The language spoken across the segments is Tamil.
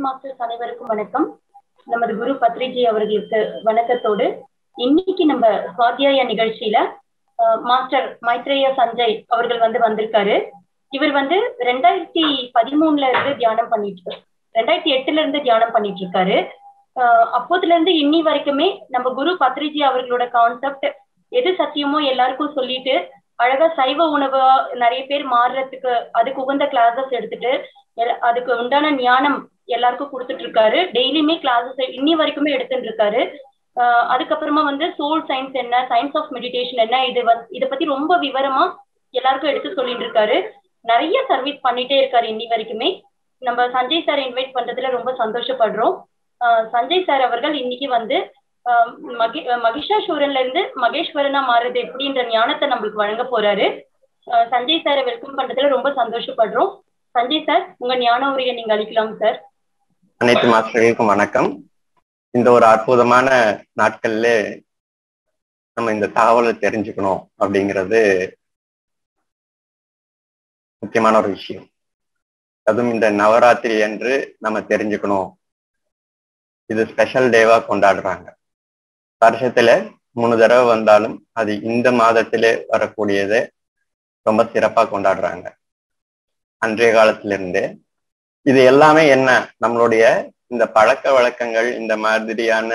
மாஸ்டர்ஸ் அனைவருக்கும் வணக்கம் நமது குரு பத்ரிஜி அவர்களுக்கு வணக்கத்தோடு இன்னைக்கு நம்ம சுவாத்தியாய நிகழ்ச்சியில அஹ், மாஸ்டர் மைத்ரேய சஞ்சய் அவர்கள் வந்து வந்திருக்காரு இவர் வந்து ரெண்டாயிரத்தி பதிமூணுல இருந்து தியானம் பண்ணிட்டு இருக்காரு ரெண்டாயிரத்தி எட்டுல இருந்து தியானம் பண்ணிட்டு இருக்காரு அஹ், அப்போதுல இருந்து இன்னி வரைக்குமே நம்ம குரு பத்ரிஜி அவர்களோட கான்செப்ட் எது சத்தியமோ எல்லாருக்கும் சொல்லிட்டு அழகா சைவ உணவு நிறைய பேர் மாறுறதுக்கு அதுக்கு உகந்த கிளாஸஸ் எடுத்துட்டு எல்- அதுக்கு உண்டான ஞானம் எல்லாருக்கும் கொடுத்துட்டு இருக்காரு டெய்லியுமே கிளாஸஸ் இன்னி வரைக்குமே எடுத்துட்டு இருக்காரு ஆஹ் அதுக்கப்புறமா வந்து சோல் சயின்ஸ் என்ன சயின்ஸ் ஆஃப் மெடிடேஷன் என்ன இது வந்து இதை பத்தி ரொம்ப விவரமா எல்லாருக்கும் எடுத்து சொல்லிட்டு இருக்காரு நிறைய சர்வீஸ் பண்ணிட்டே இருக்காரு இன்னி வரைக்குமே நம்ம சஞ்சய் சார் இன்வைட் பண்றதுல ரொம்ப சந்தோஷப்படுறோம் ஆஹ் சஞ்சய் சார் அவர்கள் இன்னைக்கு வந்து ஆஹ் மகி மகிஷாசூரன்ல இருந்து மகேஸ்வரனா மாறுறது எப்படின்ற ஞானத்தை நம்மளுக்கு வழங்க போறாரு ஆஹ் சஞ்சய் சாரை வெல்கம் பண்றதுல ரொம்ப சந்தோஷப்படுறோம் சஞ்சய் சார் உங்க ஞான உரையை நீங்க அளிக்கலாம் சார் அனைத்து மாஸ்டர்களுக்கும் வணக்கம் இந்த ஒரு அற்புதமான நாட்கள்ல நம்ம இந்த தகவலை தெரிஞ்சுக்கணும் அப்படிங்கிறது முக்கியமான ஒரு விஷயம் அதுவும் இந்த நவராத்திரி அன்று நம்ம தெரிஞ்சுக்கணும் இது ஸ்பெஷல் டேவா கொண்டாடுறாங்க வருஷத்துல மூணு தடவை வந்தாலும் அது இந்த மாதத்திலே வரக்கூடியதை ரொம்ப சிறப்பா கொண்டாடுறாங்க அன்றைய காலத்துல இருந்தே இது எல்லாமே என்ன நம்மளுடைய இந்த பழக்க வழக்கங்கள் இந்த மாதிரியான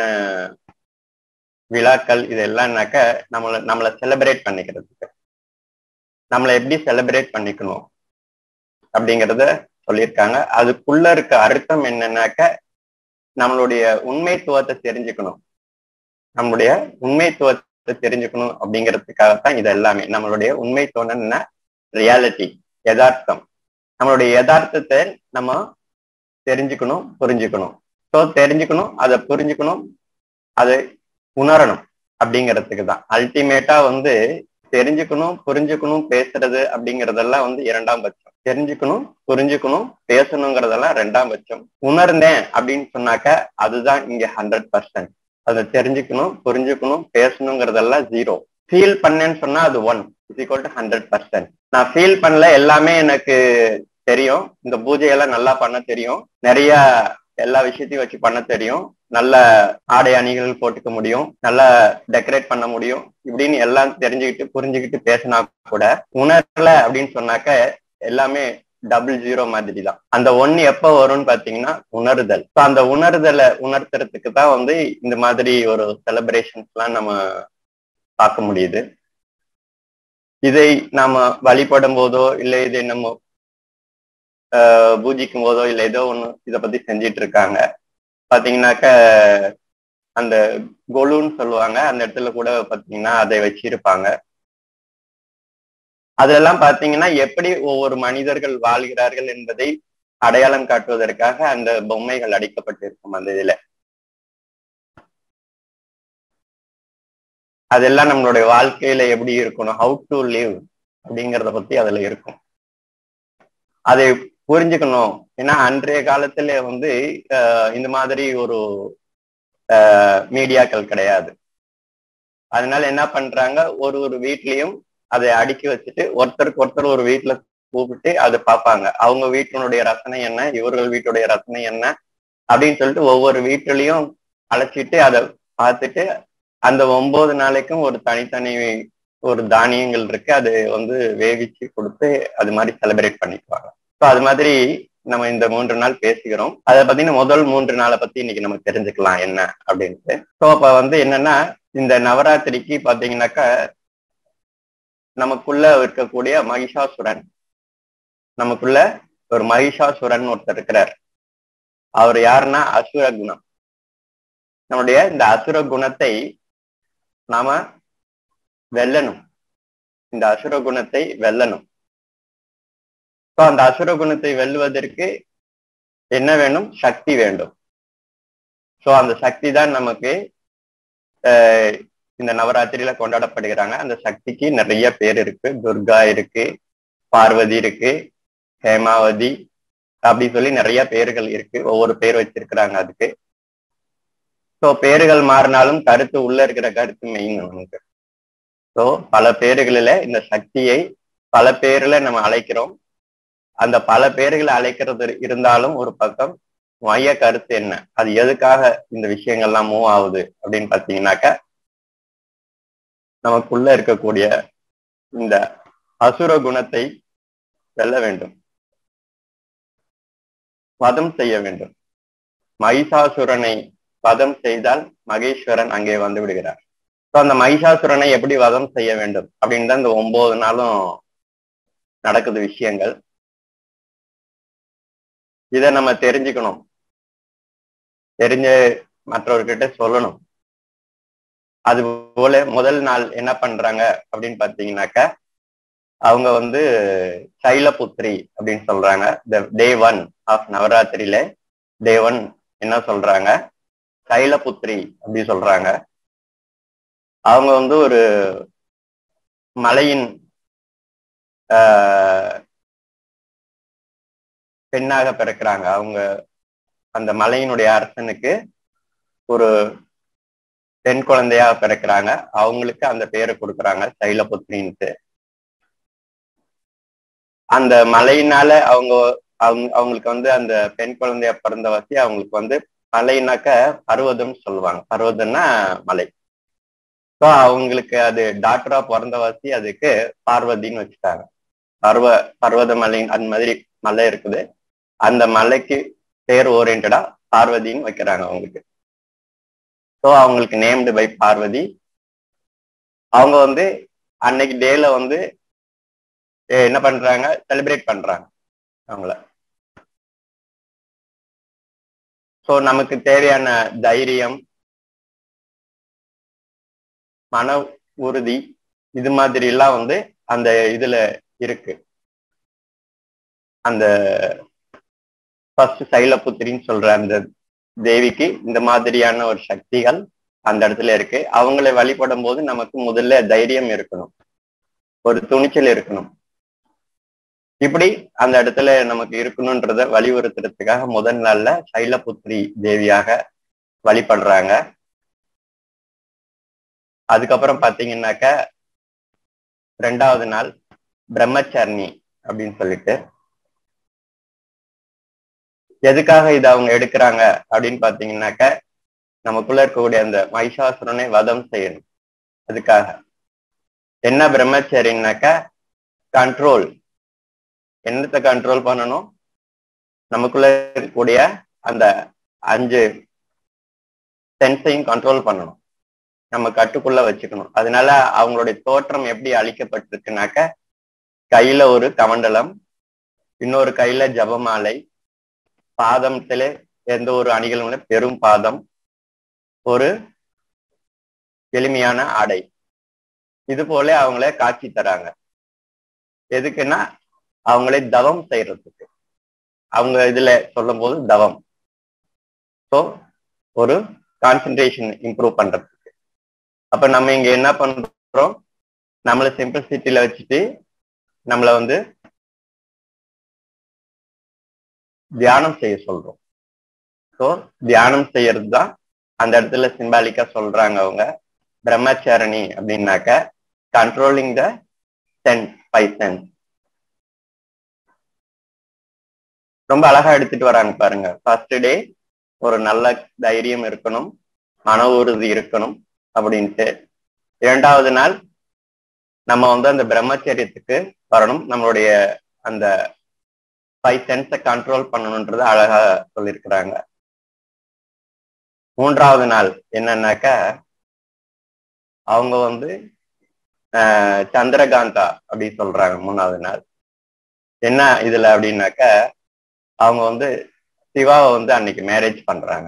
விழாக்கள் இது எல்லாம்னாக்க நம்மள நம்மளை செலிப்ரேட் பண்ணிக்கிறதுக்கு நம்மளை எப்படி செலிப்ரேட் பண்ணிக்கணும் அப்படிங்கிறத சொல்லியிருக்காங்க அதுக்குள்ள இருக்க அர்த்தம் என்னன்னாக்க நம்மளுடைய உண்மைத்துவத்தை தெரிஞ்சுக்கணும் நம்மளுடைய உண்மைத்துவத்தை தெரிஞ்சுக்கணும் அப்படிங்கிறதுக்காகத்தான் இது எல்லாமே நம்மளுடைய உண்மைத்துவம் என்ன ரியாலிட்டி யதார்த்தம் நம்மளுடைய யதார்த்தத்தை நம்ம தெரிஞ்சுக்கணும் புரிஞ்சுக்கணும் ஸோ தெரிஞ்சுக்கணும் அதை புரிஞ்சுக்கணும் அதை உணரணும் அப்படிங்கிறதுக்கு தான் அல்டிமேட்டா வந்து தெரிஞ்சுக்கணும் புரிஞ்சுக்கணும் பேசுறது அப்படிங்கறதெல்லாம் வந்து இரண்டாம் பட்சம் தெரிஞ்சுக்கணும் புரிஞ்சுக்கணும் பேசணுங்கிறதெல்லாம் ரெண்டாம் பட்சம் உணர்ந்தேன் அப்படின்னு சொன்னாக்க அதுதான் இங்க ஹண்ட்ரட் பர்சன்ட் அதை தெரிஞ்சுக்கணும் புரிஞ்சுக்கணும் பேசணுங்கிறதெல்லாம் ஜீரோ ஃபீல் பண்ணேன்னு சொன்னா அது one is equal to hundred percent நான் ஃபீல் பண்ணல எல்லாமே எனக்கு தெரியும் இந்த பூஜையெல்லாம் நல்லா பண்ண தெரியும் நிறைய எல்லா விஷயத்தையும் வச்சு பண்ண தெரியும் நல்ல ஆடை அணிகள் போட்டுக்க முடியும் நல்லா டெக்கரேட் பண்ண முடியும் இப்படின்னு எல்லாம் தெரிஞ்சுக்கிட்டு புரிஞ்சுக்கிட்டு பேசினா கூட உணரல அப்படின்னு சொன்னாக்க எல்லாமே டபுள் ஜீரோ மாதிரி தான் அந்த ஒன்னு எப்ப வரும்னு பாத்தீங்கன்னா உணர்தல் So, அந்த உணர்தலை உணர்த்துறதுக்கு தான் வந்து இந்த மாதிரி ஒரு செலிப்ரேஷன்ஸ் எல்லாம் நம்ம பார்க்க முடியுது இதை நாம வழிபடும் போதோ இல்லை இதை நம்ம ஆஹ், பூஜிக்கும் போதோ இல்லை ஏதோ ஒண்ணு இதை பத்தி செஞ்சிட்டு இருக்காங்க பாத்தீங்கன்னாக்க அந்த கொலுன்னு சொல்லுவாங்க அந்த இடத்துல கூட பாத்தீங்கன்னா அதை வச்சிருப்பாங்க அதெல்லாம் பாத்தீங்கன்னா எப்படி ஒவ்வொரு மனிதர்கள் வாழ்கிறார்கள் என்பதை அடையாளம் காட்டுவதற்காக அந்த பொம்மைகள் அடிக்கப்பட்டிருக்கும் அந்த இதுல அதெல்லாம் நம்மளுடைய வாழ்க்கையில எப்படி இருக்கணும் ஹவு டு லிவ் அப்படிங்கிறத பத்தி அதுல இருக்கும் அதை புரிஞ்சுக்கணும் ஏன்னா அன்றைய காலத்துல வந்து ஆஹ், இந்த மாதிரி ஒரு மீடியாக்கள் கிடையாது அதனால என்ன பண்றாங்க ஒரு ஒரு வீட்லயும் அதை அடுக்கி வச்சுட்டு ஒருத்தருக்கு ஒருத்தர் ஒரு வீட்டுல கூப்பிட்டு அதை பார்ப்பாங்க அவங்க வீட்டினுடைய ரசனை என்ன இவர்கள் வீட்டுடைய ரசனை என்ன அப்படின்னு சொல்லிட்டு ஒவ்வொரு வீட்டுலயும் அழைச்சிட்டு அதை பார்த்துட்டு அந்த ஒன்பது நாளைக்கும் ஒரு தனித்தனி ஒரு தானியங்கள் இருக்கு அது வந்து வேவிச்சு கொடுத்து அது மாதிரி செலிப்ரேட் பண்ணிக்குவாங்க ஸோ அது மாதிரி நம்ம இந்த மூன்று நாள் பேசுகிறோம் அதை பத்தின முதல் மூன்று நாளை பத்தி இன்னைக்கு நம்ம தெரிஞ்சுக்கலாம் என்ன அப்படின்ட்டு ஸோ அப்ப வந்து என்னன்னா இந்த நவராத்திரிக்கு பாத்தீங்கன்னாக்கா நமக்குள்ள இருக்கக்கூடிய மகிஷாசுரன் நமக்குள்ள ஒரு மகிஷாசுரன் ஒருத்தர் இருக்கிறார் அவர் யாருன்னா அசுர குணம் நம்முடைய இந்த அசுர குணத்தை நாம வெல்லணும் இந்த அசுர குணத்தை வெல்லணும் ஸோ அந்த அசுர குணத்தை வெல்லுவதற்கு என்ன வேணும் சக்தி வேண்டும் ஸோ அந்த சக்தி தான் நமக்கு ஆஹ், இந்த நவராத்திரியில கொண்டாடப்படுகிறாங்க அந்த சக்திக்கு நிறைய பேர் இருக்கு துர்கா இருக்கு பார்வதி இருக்கு ஹேமாவதி அப்படி சொல்லி நிறைய பேர்கள் இருக்கு ஒவ்வொரு பேர் வச்சிருக்கிறாங்க அதுக்கு ஸோ பேர்கள் மாறினாலும் கருத்து உள்ள இருக்கிற கருத்து மெயின் நமக்கு ஸோ பல பேர்களில இந்த சக்தியை பல பேர்ல நம்ம அழைக்கிறோம் அந்த பல பேர்களை அழைக்கிறது இருந்தாலும் ஒரு பக்கம் மைய கருத்து என்ன அது எதுக்காக இந்த விஷயங்கள்லாம் மூவ் ஆகுது அப்படின்னு பாத்தீங்கன்னாக்க நமக்குள்ள இருக்கக்கூடிய இந்த அசுர குணத்தை வெல்ல வேண்டும் வதம் செய்ய வேண்டும் மகிஷாசுரனை வதம் செய்தால் மகேஸ்வரன் அங்கே வந்து விடுகிறார் ஸோ அந்த மகிஷாசுரனை எப்படி வதம் செய்ய வேண்டும் அப்படின்னு தான் இந்த ஒன்பது நாளும் நடக்குது விஷயங்கள் இதை நம்ம தெரிஞ்சுக்கணும் தெரிஞ்ச மற்றவர்கிட்ட சொல்லணும் அது போல முதல் நாள் என்ன பண்றாங்க அப்படின்னு பாத்தீங்கன்னாக்க அவங்க வந்து சைலபுத்ரி அப்படின்னு சொல்றாங்க த டே ஒன் ஆஃப் நவராத்திரியில டே ஒன் என்ன சொல்றாங்க சைலபுத்ரி அப்படி சொல்றாங்க அவங்க வந்து ஒரு மலையின் பெண்ணாக பிறக்கிறாங்க அவங்க அந்த மலையினுடைய அரசனுக்கு ஒரு பெண் குழந்தையாக பிறக்கிறாங்க அவங்களுக்கு அந்த பேரை கொடுக்குறாங்க சைலபுத்ரின்ட்டு அந்த மலையினால அவங்க அவங்க அவங்களுக்கு வந்து அந்த பெண் குழந்தைய பிறந்த வசி அவங்களுக்கு வந்து மலைனாக்க பர்வதம் சொல்லுவாங்க பர்வதம்னா மலை ஸோ அவங்களுக்கு அது டாக்டரா பிறந்த வசி அதுக்கு பார்வதின்னு வச்சுட்டாங்க பர்வ பர்வத மலை அந்த மாதிரி மலை இருக்குது அந்த மலைக்கு பேர் ஓரியன்டா பார்வதின்னு வைக்கிறாங்க அவங்களுக்கு ஸோ அவங்களுக்கு நேம்டு பை பார்வதி அவங்க வந்து அன்னைக்கு டேல வந்து என்ன பண்றாங்க செலிப்ரேட் பண்றாங்க அவங்கள ஸோ நமக்கு தேவையான தைரியம் மன உறுதி இது மாதிரி எல்லாம் வந்து அந்த இதுல இருக்கு அந்த ஃபர்ஸ்ட் சைலபுத்திரின்னு சொல்ற அந்த தேவிக்கு இந்த மாதிரியான ஒரு சக்திகள் அந்த இடத்துல இருக்கு அவங்களை வழிபடும் போது நமக்கு முதல்ல தைரியம் இருக்கணும் ஒரு துணிச்சல் இருக்கணும் இப்படி அந்த இடத்துல நமக்கு இருக்கணும்ன்றத வலியுறுத்துறதுக்காக முதல் நாள்ல சைலபுத்திரி தேவியாக வழிபடுறாங்க அதுக்கப்புறம் பாத்தீங்கன்னாக்க ரெண்டாவது நாள் பிரம்மச்சரணி அப்படின்னு சொல்லிட்டு எதுக்காக இதை அவங்க எடுக்கிறாங்க அப்படின்னு பாத்தீங்கன்னாக்க நமக்குள்ள இருக்கக்கூடிய அந்த மகிஷாசுரனை வதம் செய்யணும் அதுக்காக என்ன பிரம்மச்சரின்னாக்க கண்ட்ரோல் என்னத்தை கண்ட்ரோல் பண்ணணும் நமக்குள்ள இருக்கக்கூடிய அந்த அஞ்சு சென்ஸையும் கண்ட்ரோல் பண்ணணும் நம்ம கட்டுக்குள்ள வச்சுக்கணும் அதனால அவங்களுடைய தோற்றம் எப்படி அழிக்கப்பட்டிருக்குனாக்க கையில ஒரு கமண்டலம் இன்னொரு கையில ஜபமாலை பாதத்துல எந்த ஒரு அணிகளும் இல்லை பெரும் பாதம் ஒரு எளிமையான ஆடை இது போல அவங்கள காட்சி தராங்க எதுக்குன்னா அவங்களே தவம் செய்யறதுக்கு அவங்க இதுல சொல்லும் போது தவம் ஸோ ஒரு கான்சன்ட்ரேஷன் இம்ப்ரூவ் பண்றதுக்கு அப்ப நம்ம இங்க என்ன பண்றோம் நம்மள சிம்பிளிசிட்டியில வச்சுட்டு நம்மள வந்து தியானம் செய்ய சொல்றோம் ஸோ தியானம் செய்யறது தான் அந்த இடத்துல சிம்பாலிக்கா சொல்றாங்க அவங்க பிரம்மச்சாரணி அப்படின்னாக்க controlling the sense five sense ரொம்ப அழகா எடுத்துட்டு வராங்க பாருங்க ஃபர்ஸ்ட் டே ஒரு நல்ல தைரியம் இருக்கணும் மன உறுதி இருக்கணும் அப்படின்ட்டு இரண்டாவது நாள் நம்ம வந்து அந்த பிரம்மச்சரியத்துக்கு வரணும் நம்மளுடைய அந்த ஃபைவ் சென்ஸை கண்ட்ரோல் பண்ணணுன்றது அழகா சொல்லியிருக்கிறாங்க மூன்றாவது நாள் என்னன்னாக்க அவங்க வந்து சந்திரகாந்தா அப்படி சொல்றாங்க மூணாவது நாள் என்ன இதுல அப்படின்னாக்க அவங்க வந்து சிவாவை வந்து அன்னைக்கு மேரேஜ் பண்றாங்க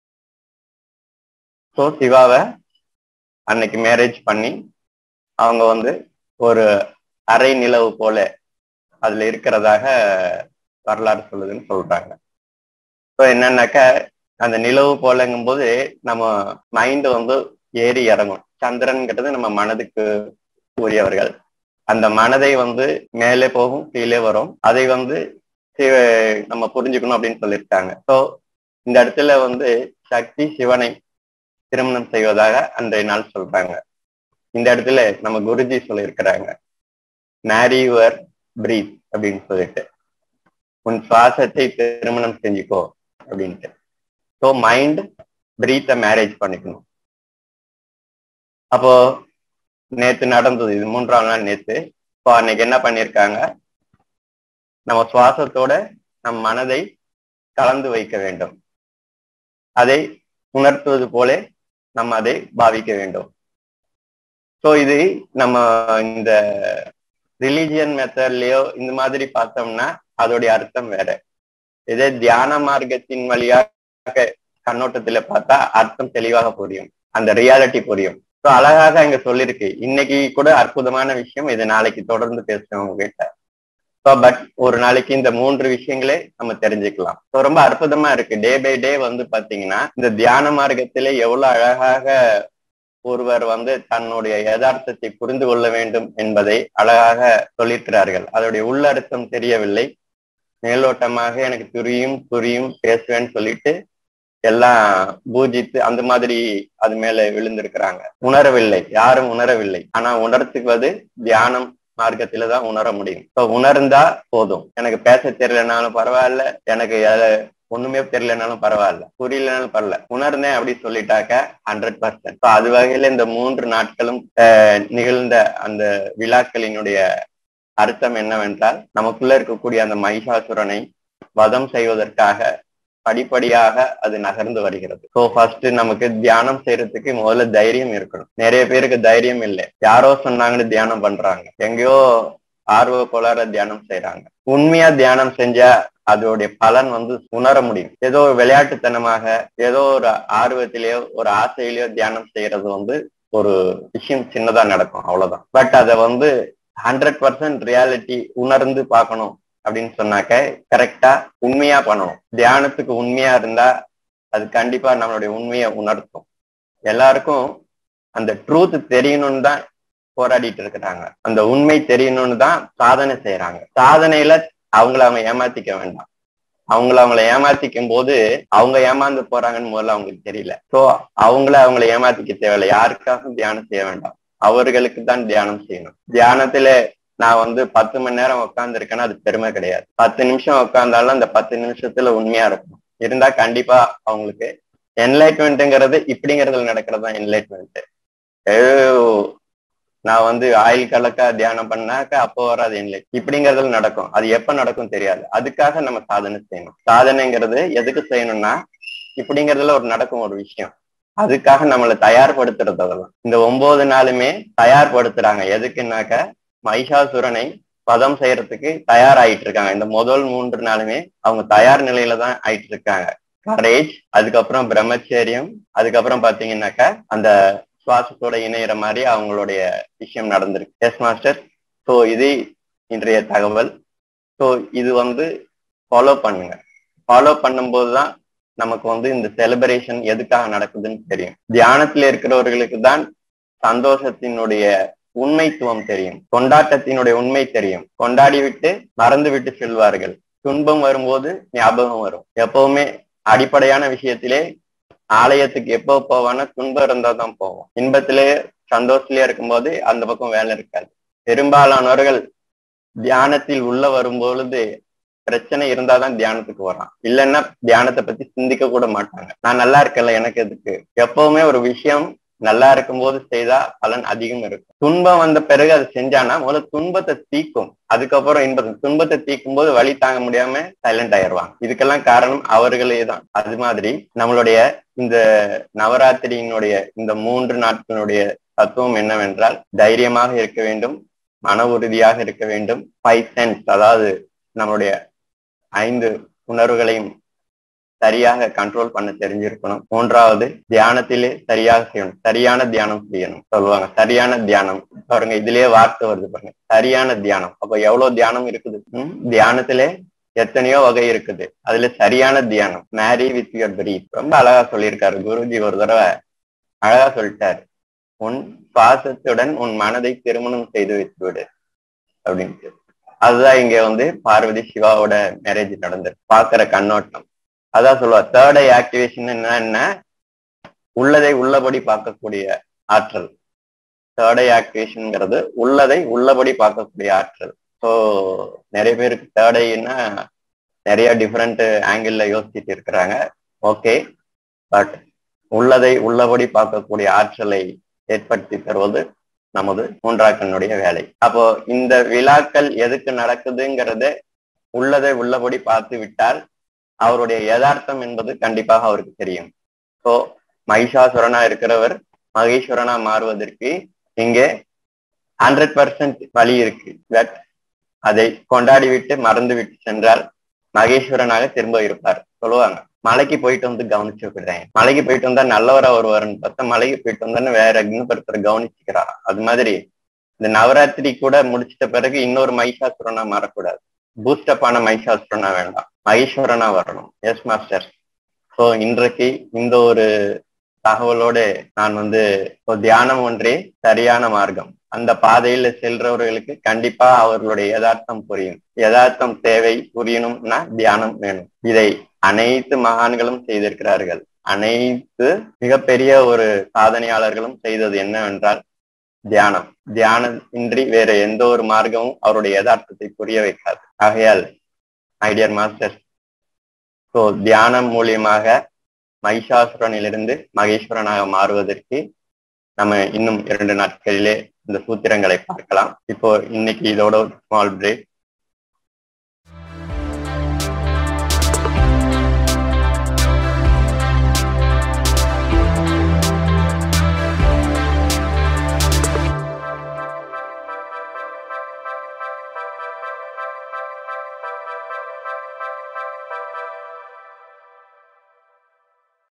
ஸோ சிவாவை அன்னைக்கு மேரேஜ் பண்ணி அவங்க வந்து ஒரு அரை நிலவு போல அதுல இருக்கிறதாக வரலாறு சொல்லுதுன்னு சொல்றாங்க ஸோ என்னன்னாக்க அந்த நிலவு போலங்கும் போது நம்ம மைண்ட் வந்து ஏறி இறங்கும் சந்திரன்கிறது நம்ம மனதுக்கு உரியவர்கள் அந்த மனதை வந்து மேலே போகும் கீழே வரும் அதை வந்து நம்ம புரிஞ்சுக்கணும் அப்படின்னு சொல்லியிருக்காங்க ஸோ இந்த இடத்துல வந்து சக்தி சிவனை திருமணம் செய்வதாக அன்றைய நாள் சொல்றாங்க இந்த இடத்துல நம்ம குருஜி சொல்லியிருக்கிறாங்க மேரி யுவர் பிரீத் அப்படின்னு சொல்லிட்டு உன் சுவாசத்தை திருமணம் செஞ்சுக்கோ அப்படின்ட்டு ஸோ மைண்ட் பிரீத்தை மேரேஜ் பண்ணிக்கணும் அப்போ நேத்து நடந்தது இது மூன்றாம் நாள் நேத்து இப்போ அன்னைக்கு என்ன பண்ணியிருக்காங்க நம்ம சுவாசத்தோட நம் மனதை கலந்து வைக்க வேண்டும் அதை உணர்த்துவது போல நம்ம அதை பாவிக்க வேண்டும் ஸோ இது நம்ம இந்த ரிலீஜியன் மெத்தட்லயோ இந்த மாதிரி பார்த்தோம்னா அதோடைய அர்த்தம் வேற இதே தியான மார்க்கத்தின் வழியாக கண்ணோட்டத்துல பார்த்தா அர்த்தம் தெளிவாக புரியும் அந்த ரியாலிட்டி புரியும் ஸோ அழகாக இங்க சொல்லியிருக்கு இன்னைக்கு கூட அற்புதமான விஷயம் இது நாளைக்கு தொடர்ந்து பேசுறோம் உங்ககிட்ட ஸோ பட் ஒரு நாளைக்கு இந்த மூன்று விஷயங்களே நம்ம தெரிஞ்சுக்கலாம் ஸோ ரொம்ப அற்புதமா இருக்கு டே பை டே வந்து பாத்தீங்கன்னா இந்த தியான மார்க்கத்திலே எவ்வளவு அழகாக ஒருவர் வந்து தன்னுடைய யதார்த்தத்தை புரிந்து கொள்ள வேண்டும் என்பதை அழகாக சொல்லியிருக்கிறார்கள் அதோடைய உள்ளர்த்தம் தெரியவில்லை மேலோட்டமாக எனக்கு புரியும் புரியும் பேசுவேன்னு சொல்லிட்டு எல்லாம் பூஜித்து அந்த மாதிரி அது மேல விழுந்திருக்கிறாங்க உணரவில்லை யாரும் உணரவில்லை ஆனா உணர்த்துவது தியானம் மார்க்கத்துல தான் உணர முடியும் இப்போ உணர்ந்தா போதும் எனக்கு பேச தெரியலனாலும் பரவாயில்ல எனக்கு ஒண்ணுமே தெரியலனாலும் பரவாயில்ல புரியலனாலும் பரவாயில்ல உணர்ந்தேன் அப்படி சொல்லிட்டாக்க ஹண்ட்ரட் பர்சன்ட் அது வகையில இந்த மூன்று நாட்களும் நிகழ்ந்த அந்த விழாக்களினுடைய அர்த்தம் என்னவென்றால் நமக்குள்ள இருக்கக்கூடிய அந்த மகிஷாசுரனை வதம் செய்வதற்காக படிப்படியாக அது நகர்ந்து வருகிறது ஸோ ஃபர்ஸ்ட் நமக்கு தியானம் செய்யறதுக்கு முதல்ல தைரியம் இருக்கணும் நிறைய பேருக்கு தைரியம் இல்லை யாரோ சொன்னாங்கன்னு தியானம் பண்றாங்க எங்கேயோ ஆர்வ கோளாற தியானம் செய்யறாங்க உண்மையா தியானம் செஞ்சா அதோடைய பலன் வந்து உணர முடியும் ஏதோ ஒரு விளையாட்டுத்தனமாக ஏதோ ஒரு ஆர்வத்திலேயோ ஒரு ஆசையிலேயோ தியானம் செய்யறது வந்து ஒரு விஷயம் சின்னதா நடக்கும் அவ்வளவுதான் பட் அதை வந்து ஹண்ட்ரட் பர்சன்ட் ரியாலிட்டி உணர்ந்து பார்க்கணும் அப்படின்னு சொன்னாக்க கரெக்டா உண்மையா பண்ணணும் தியானத்துக்கு உண்மையா இருந்தா அது கண்டிப்பா நம்மளுடைய உண்மையை உணர்த்தும் எல்லாருக்கும் அந்த ட்ரூத் தெரியணும்னு தான் போராடிட்டு இருக்கிறாங்க அந்த உண்மை தெரியணும்னு தான் சாதனை செய்யறாங்க சாதனையில அவங்கள அவங்க ஏமாத்திக்க வேண்டாம் அவங்கள அவங்கள ஏமாத்திக்கும் போது அவங்க ஏமாந்து போறாங்கன்னு முதல்ல அவங்களுக்கு தெரியல சோ அவங்கள அவங்கள ஏமாத்திக்க தேவையில்லை யாருக்காகவும் தியானம் செய்ய வேண்டாம் அவர்களுக்கு தான் தியானம் செய்யணும் தியானத்துல நான் வந்து பத்து மணி நேரம் உட்கார்ந்து இருக்கேன்னா அது பெருமை கிடையாது பத்து நிமிஷம் உட்கார்ந்தாலும் அந்த பத்து நிமிஷத்துல உண்மையா இருக்கும் இருந்தா கண்டிப்பா அவங்களுக்கு என்லைட்மெண்ட்டுங்கிறது இப்படிங்கிறதுல நடக்கிறது தான் என்லைட்மெண்ட் நான் வந்து ஆயில் கலக்கா தியானம் பண்ணாக்க அப்போ வராது என்லைட் இப்படிங்கிறதுல நடக்கும் அது எப்ப நடக்கும் தெரியாது அதுக்காக நம்ம சாதனை செய்யணும் சாதனைங்கிறது எதுக்கு செய்யணும்னா இப்படிங்கிறதுல ஒரு நடக்கும் ஒரு விஷயம் அதுக்காக நம்மளை தயார்படுத்துறது அதெல்லாம் இந்த ஒன்பது நாளுமே தயார்படுத்துறாங்க எதுக்குன்னாக்க மகிஷாசுரனை பதம் செய்யறதுக்கு தயாராயிட்டு இருக்காங்க இந்த முதல் மூன்று நாளுமே அவங்க தயார் நிலையில தான் ஆயிட்டு இருக்காங்க கரேஜ் அதுக்கப்புறம் பிரம்மச்சரியம் அதுக்கப்புறம் பாத்தீங்கன்னாக்க அந்த சுவாசத்தோட இணையிற மாதிரி அவங்களுடைய விஷயம் நடந்திருக்கு எஸ் மாஸ்டர் ஸோ இது இன்றைய தகவல் ஸோ இது வந்து ஃபாலோ பண்ணுங்க ஃபாலோ பண்ணும்போது தான் நமக்கு வந்து இந்த செலிப்ரேஷன் எதுக்காக நடக்குதுன்னு தெரியும் தியானத்துல இருக்கிறவர்களுக்கு தான் சந்தோஷத்தினுடைய உண்மைத்துவம் தெரியும் கொண்டாட்டத்தினுடைய உண்மை தெரியும் கொண்டாடி விட்டு மறந்து விட்டு செல்வார்கள் துன்பம் வரும்போது ஞாபகம் வரும் எப்பவுமே அடிப்படையான விஷயத்திலே ஆலயத்துக்கு எப்போ போவானா துன்பம் இருந்தா தான் போவோம் இன்பத்திலே சந்தோஷத்திலே இருக்கும்போது அந்த பக்கம் வேலை இருக்காது பெரும்பாலானவர்கள் தியானத்தில் உள்ள வரும் பொழுது பிரச்சனை இருந்தாதான் தியானத்துக்கு வரான் இல்லைன்னா தியானத்தை பத்தி சிந்திக்க கூட மாட்டாங்க நான் நல்லா இருக்கல எனக்கு எதுக்கு எப்பவுமே ஒரு விஷயம் நல்லா இருக்கும்போது செய்தா பலன் அதிகம் இருக்கும் துன்பம் வந்த பிறகு அது செஞ்சானா முதல்ல துன்பத்தை தீக்கும் அதுக்கப்புறம் இன்பத்தை துன்பத்தை தீக்கும் போது வழி தாங்க முடியாம சைலண்ட் ஆயிடுவாங்க இதுக்கெல்லாம் காரணம் அவர்களே தான் அது மாதிரி நம்மளுடைய இந்த நவராத்திரியினுடைய இந்த மூன்று நாட்களுடைய தத்துவம் என்னவென்றால் தைரியமாக இருக்க வேண்டும் மன உறுதியாக இருக்க வேண்டும் ஃபைவ் சென்ஸ் அதாவது நம்மளுடைய ஐந்து உணர்வுகளையும் சரியாக கண்ட்ரோல் பண்ண தெரிஞ்சிருக்கணும் மூன்றாவது தியானத்திலே சரியாக செய்யணும் சரியான தியானம் செய்யணும் சொல்லுவாங்க சரியான தியானம் பாருங்க இதுலயே வார்த்தை வருது பாருங்க சரியான தியானம் அப்ப எவ்வளவு தியானம் இருக்குது உம் தியானத்திலே எத்தனையோ வகை இருக்குது அதுல சரியான தியானம் மேரி வித் யுவர் பிரீத் ரொம்ப அழகா சொல்லியிருக்காரு குருஜி ஒரு தடவை அழகா சொல்லிட்டாரு உன் சுவாசத்துடன் உன் மனதை திருமணம் செய்து வைத்து விடு அப்படின்ட்டு அதுதான் இங்க வந்து பார்வதி சிவாவோட மேரேஜ் நடந்திருக்கு பாக்குற கண்ணோட்டம் அதான் சொல்லுவா தேர்ட் ஐ ஆக்டிவேஷன் என்ன என்ன உள்ளதை உள்ளபடி பார்க்கக்கூடிய ஆற்றல் தேர்ட் ஐ ஆக்டிவேஷன்ங்கிறது உள்ளதை உள்ளபடி பார்க்கக்கூடிய ஆற்றல் ஸோ நிறைய பேருக்கு தேர்ட் ஐன்னா நிறைய டிஃப்ரெண்ட் ஆங்கிள் யோசிச்சுட்டு இருக்கிறாங்க ஓகே பட் உள்ளதை உள்ளபடி பார்க்கக்கூடிய ஆற்றலை ஏற்படுத்தி தருவது நமது மூன்றாக்கனுடைய வேலை அப்போ இந்த விழாக்கள் எதுக்கு நடக்குதுங்கிறத உள்ளதை உள்ளபடி பார்த்து விட்டால் அவருடைய யதார்த்தம் என்பது கண்டிப்பாக அவருக்கு தெரியும் ஸோ மகிஷாசுரனா இருக்கிறவர் மகேஸ்வரனா மாறுவதற்கு இங்கே ஹண்ட்ரட் பர்சன்ட் வழி இருக்கு பட் அதை கொண்டாடி விட்டு மறந்து விட்டு சென்றால் மகேஸ்வரனாக திரும்ப இருப்பார் சொல்லுவாங்க மலைக்கு போயிட்டு வந்து கவனிச்சு விடுறேன் மலைக்கு போயிட்டு வந்தா நல்லவரா வருவாருன்னு பார்த்தா மலைக்கு போயிட்டு வந்தான்னு வேற இன்னொருத்தர் கவனிச்சுக்கிறாரா அது மாதிரி இந்த நவராத்திரி கூட முடிச்சிட்ட பிறகு இன்னொரு மகிஷாசுரனா மாறக்கூடாது பூஸ்டப் ஆன மகிஷாசுரனா வேண்டாம் மகேஸ்வரனா வரணும் எஸ் மாஸ்டர் ஸோ இன்றைக்கு இந்த ஒரு தகவலோடு நான் வந்து தியானம் ஒன்றே சரியான மார்க்கம் அந்த பாதையில செல்றவர்களுக்கு கண்டிப்பா அவர்களுடைய யதார்த்தம் புரியும் யதார்த்தம் தேவை புரியணும்னா தியானம் வேணும் இதை அனைத்து மகான்களும் செய்திருக்கிறார்கள் அனைத்து மிகப்பெரிய ஒரு சாதனையாளர்களும் செய்தது என்னவென்றால் தியானம் தியானம் இன்றி வேற எந்த ஒரு மார்க்கமும் அவருடைய யதார்த்தத்தை புரிய வைக்காது ஆகையால் ஐடியர் மாஸ்டர் ஸோ தியானம் மூலியமாக மகிஷாசுரனிலிருந்து மகேஸ்வரனாக மாறுவதற்கு நம்ம இன்னும் இரண்டு நாட்களிலே இந்த சூத்திரங்களை பார்க்கலாம் இப்போ இன்னைக்கு இதோட ஸ்மால் பிரேக்